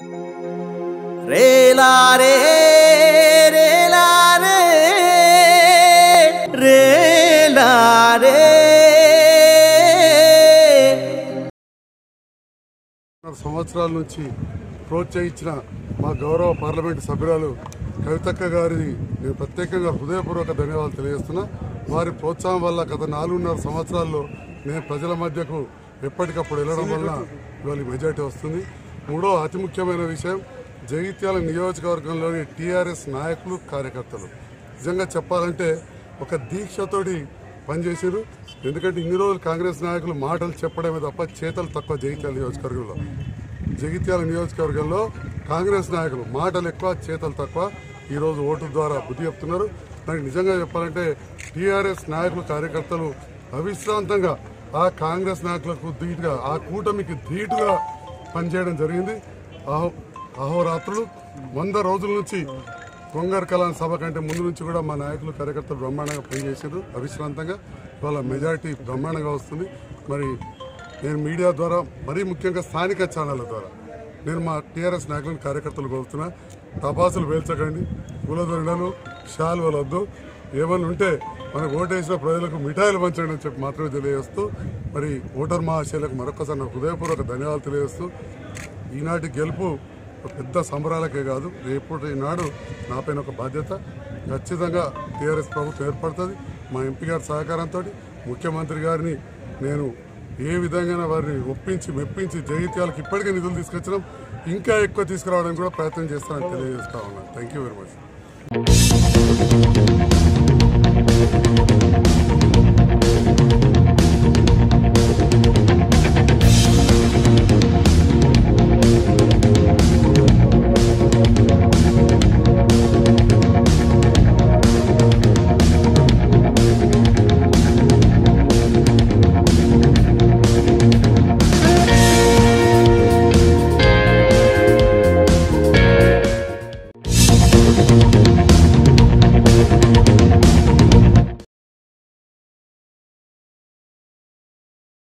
రేలారే రేలారే రేలారే సంవత్సరాల నుంచి ప్రోత్సహించిన మా గౌరవ పార్లమెంటు సభ్యురాలు కవితక్క గారిని నేను ప్రత్యేకంగా హృదయపూర్వక ధన్యవాదాలు తెలియజేస్తున్నా వారి ప్రోత్సాహం వల్ల గత నాలుగున్నర సంవత్సరాల్లో నేను ప్రజల మధ్యకు ఎప్పటికప్పుడు వెళ్ళడం వల్ల ఇవాళ ఈ మెజార్టీ వస్తుంది మూడో అతి ముఖ్యమైన విషయం జగిత్యాల నియోజకవర్గంలోని టీఆర్ఎస్ నాయకులు కార్యకర్తలు నిజంగా చెప్పాలంటే ఒక దీక్షతోటి పనిచేసారు ఎందుకంటే ఇన్ని రోజులు కాంగ్రెస్ నాయకులు మాటలు చెప్పడమే తప్ప చేతలు తక్కువ జగిత్యాల నియోజకవర్గంలో జగిత్యాల నియోజకవర్గంలో కాంగ్రెస్ నాయకులు మాటలు ఎక్కువ చేతలు తక్కువ ఈరోజు ఓటు ద్వారా బుద్ధి చెప్తున్నారు నాకు నిజంగా చెప్పాలంటే టీఆర్ఎస్ నాయకులు కార్యకర్తలు అవిశ్రాంతంగా ఆ కాంగ్రెస్ నాయకులకు ధీటుగా ఆ కూటమికి ధీటుగా పనిచేయడం జరిగింది అహో అహోరాత్రులు వంద రోజుల నుంచి కొంగర్ కలాన్ సభ కంటే ముందు నుంచి కూడా మా నాయకులు కార్యకర్తలు బ్రహ్మాండంగా పనిచేసారు అవిశ్రాంతంగా వాళ్ళ మెజారిటీ బ్రహ్మాండంగా వస్తుంది మరి నేను మీడియా ద్వారా మరీ ముఖ్యంగా స్థానిక ఛానళ్ళ ద్వారా నేను మా టీఆర్ఎస్ నాయకులను కార్యకర్తలు కోరుతున్నా టపాసులు పేల్చకండి పూలదండలు శాలువలు వద్దు ఏమన్నా ఉంటే మనకు ఓటేసిన ప్రజలకు మిఠాయిలు పంచండి అని చెప్పి మాత్రమే తెలియజేస్తూ మరి ఓటర్ మహాశయులకు మరొకసారి నా హృదయపూర్వక ధన్యవాదాలు తెలియజేస్తూ ఈనాటి గెలుపు ఒక పెద్ద సంబరాలకే కాదు రేపు ఈనాడు నాపైన ఒక బాధ్యత ఖచ్చితంగా టీఆర్ఎస్ ప్రభుత్వం ఏర్పడుతుంది మా ఎంపీ గారి సహకారంతో ముఖ్యమంత్రి గారిని నేను ఏ విధంగా వారిని ఒప్పించి మెప్పించి జగిత్యాలకు ఇప్పటికే నిధులు తీసుకొచ్చినాం ఇంకా ఎక్కువ తీసుకురావడానికి కూడా ప్రయత్నం చేస్తానని తెలియజేస్తా ఉన్నాను థ్యాంక్ యూ వెరీ మచ్